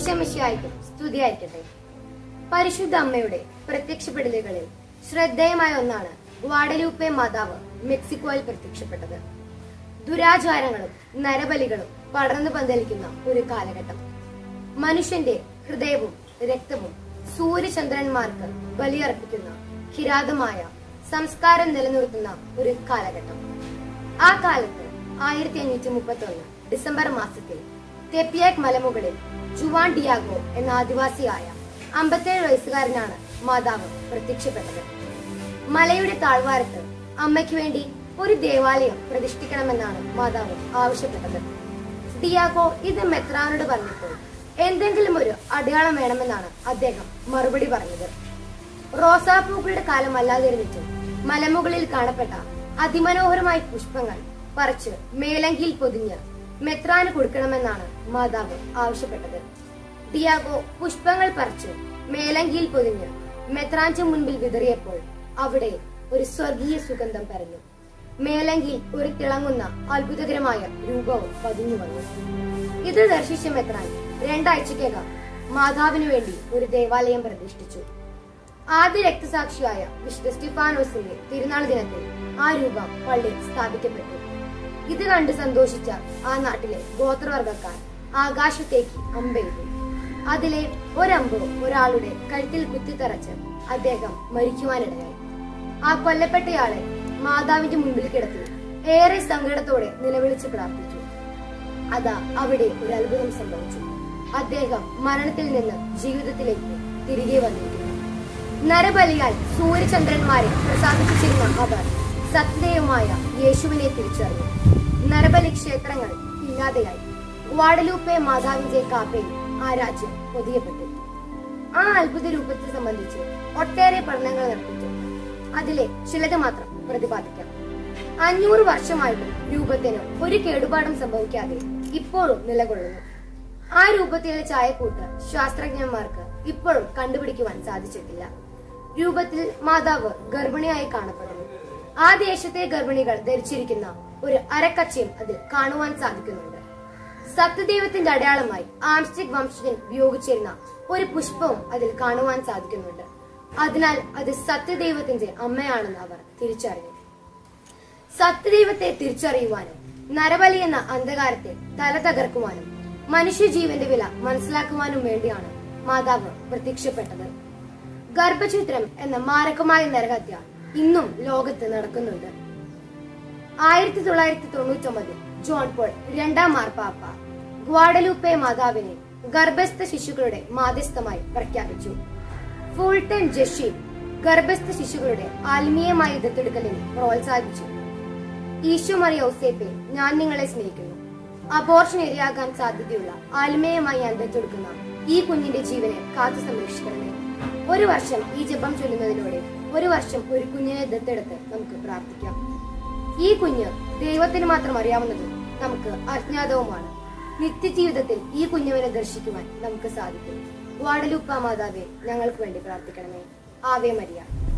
ഈശമിശിയായിരിക്കും സ്തുതിയായിരിക്കട്ടെ പരിശുദ്ധ അമ്മയുടെ പ്രത്യക്ഷപ്പെടലുകളിൽ ശ്രദ്ധേയമായ ഒന്നാണ് ഗ്വാഡലൂപ്പെ മാതാവ് മെക്സിക്കോയിൽ പ്രത്യക്ഷപ്പെട്ടത് ദുരാചാരങ്ങളും നരബലികളും പടർന്നു പന്തലിക്കുന്ന ഒരു കാലഘട്ടം മനുഷ്യന്റെ ഹൃദയവും രക്തവും സൂര്യചന്ദ്രന്മാർക്ക് ബലിയർപ്പിക്കുന്ന കിരാതമായ സംസ്കാരം നിലനിർത്തുന്ന ഒരു കാലഘട്ടം ആ കാലത്ത് ആയിരത്തി അഞ്ഞൂറ്റി മുപ്പത്തി ഒന്ന് ഡിസംബർ മാസത്തിൽ തെപ്പിയാക് മലമുകളിൽ ജുവാൻ ഡിയാഗോ എന്ന ആദിവാസിയായ അമ്പത്തേഴ് വയസ്സുകാരനാണ് മാതാവ് പ്രത്യക്ഷപ്പെട്ടത് മലയുടെ താഴ്വാരത്ത് അമ്മയ്ക്ക് വേണ്ടി ഒരു ദേവാലയം പ്രതിഷ്ഠിക്കണമെന്നാണ് മാതാവ് ആവശ്യപ്പെട്ടത് ഡിയാഗോ ഇത് മെത്രാനോട് പറഞ്ഞപ്പോൾ എന്തെങ്കിലും ഒരു അടയാളം വേണമെന്നാണ് അദ്ദേഹം മറുപടി പറഞ്ഞത് റോസാപ്പൂക്കളുടെ കാലം അല്ലാതിരുന്നിട്ടും മലമുകളിൽ കാണപ്പെട്ട അതിമനോഹരമായ പുഷ്പങ്ങൾ പറിച്ച് മേലങ്കിയിൽ പൊതിഞ്ഞ് മെത്രാന് കൊടുക്കണമെന്നാണ് മാതാവ് ആവശ്യപ്പെട്ടത് ഡിയാഗോ പുഷ്പങ്ങൾ പറിച്ച് മേലങ്കിയിൽ പൊതിഞ്ഞ് മെത്രാന്റെ മുൻപിൽ വിതറിയപ്പോൾ അവിടെ ഒരു സ്വർഗീയ സുഗന്ധം പരന്നു മേലങ്കിയിൽ ഒരു തിളങ്ങുന്ന അത്ഭുതകരമായ രൂപവും പതിഞ്ഞു വന്നു ഇത് ദർശിച്ച മെത്രാൻ രണ്ടാഴ്ചക്കകം മാതാവിനു വേണ്ടി ഒരു ദേവാലയം പ്രതിഷ്ഠിച്ചു ആദ്യ രക്തസാക്ഷിയായ വിശുദ്ധ സ്റ്റിഫാനോസിന്റെ തിരുനാൾ ദിനത്തിൽ ആ രൂപം പള്ളിയിൽ സ്ഥാപിക്കപ്പെട്ടു ഇത് കണ്ട് സന്തോഷിച്ച ആ നാട്ടിലെ ഗോത്രവർഗക്കാർ ആകാശത്തേക്ക് അമ്പെയ്തു അതിലെ ഒരമ്പ് ഒരാളുടെ കഴുത്തിൽ കുത്തിത്തറച്ച് അദ്ദേഹം മരിക്കുവാനിടയായി ആ കൊല്ലപ്പെട്ടയാളെ മാതാവിന്റെ മുൻപിൽ കിടത്തി ഏറെ സങ്കടത്തോടെ നിലവിളിച്ച് പ്രാർത്ഥിച്ചു അതാ അവിടെ ഒരു അത്ഭുതം സംഭവിച്ചു അദ്ദേഹം മരണത്തിൽ നിന്ന് ജീവിതത്തിലേക്ക് തിരികെ വന്നിരിക്കുന്നു നരബലിയാൽ സൂര്യചന്ദ്രന്മാരെ പ്രസാദിപ്പിച്ചിരുന്ന അവർ സത്യദൈവമായ യേശുവിനെ തിരിച്ചറിഞ്ഞു നരബലി ക്ഷേത്രങ്ങൾ ഇല്ലാതെയായി വാടലൂപ്പെ മാതാവിന്റെ കാപ്പയിൽ ആ രാജ്യം പൊതിയപ്പെട്ടു ആ അത്ഭുത രൂപത്തെ സംബന്ധിച്ച് ഒട്ടേറെ പഠനങ്ങൾ നടത്തിച്ചു അതിലെ ചിലത് മാത്രം പ്രതിപാദിക്കാം അഞ്ഞൂറ് വർഷമായിട്ടും രൂപത്തിന് ഒരു കേടുപാടും സംഭവിക്കാതെ ഇപ്പോഴും നിലകൊള്ളുന്നു ആ രൂപത്തിലെ ചായക്കൂട്ട് ശാസ്ത്രജ്ഞന്മാർക്ക് ഇപ്പോഴും കണ്ടുപിടിക്കുവാൻ സാധിച്ചിട്ടില്ല രൂപത്തിൽ മാതാവ് ഗർഭിണിയായി കാണപ്പെടുന്നു ആ ദേശത്തെ ഗർഭിണികൾ ധരിച്ചിരിക്കുന്ന ഒരു അരക്കച്ചയും അതിൽ കാണുവാൻ സാധിക്കുന്നുണ്ട് സത്യദൈവത്തിന്റെ അടയാളമായി ആംസ്റ്റിക് വംശജൻ ഉപയോഗിച്ചിരുന്ന ഒരു പുഷ്പവും അതിൽ കാണുവാൻ സാധിക്കുന്നുണ്ട് അതിനാൽ അത് സത്യദൈവത്തിന്റെ അമ്മയാണെന്ന് അവർ തിരിച്ചറിഞ്ഞു സത്യദൈവത്തെ തിരിച്ചറിയുവാനും നരബലി എന്ന അന്ധകാരത്തെ തല തകർക്കുവാനും മനുഷ്യജീവന്റെ വില മനസ്സിലാക്കുവാനും വേണ്ടിയാണ് മാതാവ് പ്രത്യക്ഷപ്പെട്ടത് ഗർഭചിത്രം എന്ന മാരകമായ നരഹത്യ ഇന്നും ലോകത്ത് നടക്കുന്നുണ്ട് ആയിരത്തി തൊള്ളായിരത്തി തൊണ്ണൂറ്റി ഒമ്പതിൽ ജോൺ പോൾ രണ്ടാം മാർപ്പാപ്പ ഗ്വാഡലൂപ്പെ മാതാവിനെ ഗർഭസ്ഥ ശിശുക്കളുടെ മാധ്യസ്ഥമായി പ്രഖ്യാപിച്ചു ഫുൾ ടൈം ജഷീം ഗർഭസ്ഥ ശിശുക്കളുടെ ആത്മീയമായ ദത്തെടുക്കലിനെ പ്രോത്സാഹിപ്പിച്ചു ഈശോ മറിയ ഔസേപ്പെ ഞാൻ നിങ്ങളെ സ്നേഹിക്കുന്നു അബോർഷൻ ഇരയാകാൻ സാധ്യതയുള്ള ആത്മീയമായി ഞാൻ ദത്തെടുക്കുന്ന ഈ കുഞ്ഞിന്റെ ജീവനെ കാത്തു സംരക്ഷിക്കണമേ ഒരു വർഷം ഈ ജപം ചൊല്ലുന്നതിലൂടെ ഒരു വർഷം ഒരു കുഞ്ഞിനെ ദത്തെടുത്ത് നമുക്ക് പ്രാർത്ഥിക്കാം ഈ കുഞ്ഞ് ദൈവത്തിന് മാത്രം അറിയാവുന്നതും നമുക്ക് അജ്ഞാതവുമാണ് നിത്യജീവിതത്തിൽ ഈ കുഞ്ഞുവിനെ ദർശിക്കുവാൻ നമുക്ക് സാധിക്കും വാടലുപ്പ മാതാവെ ഞങ്ങൾക്ക് വേണ്ടി പ്രാർത്ഥിക്കണമേ ആവേ മരിയ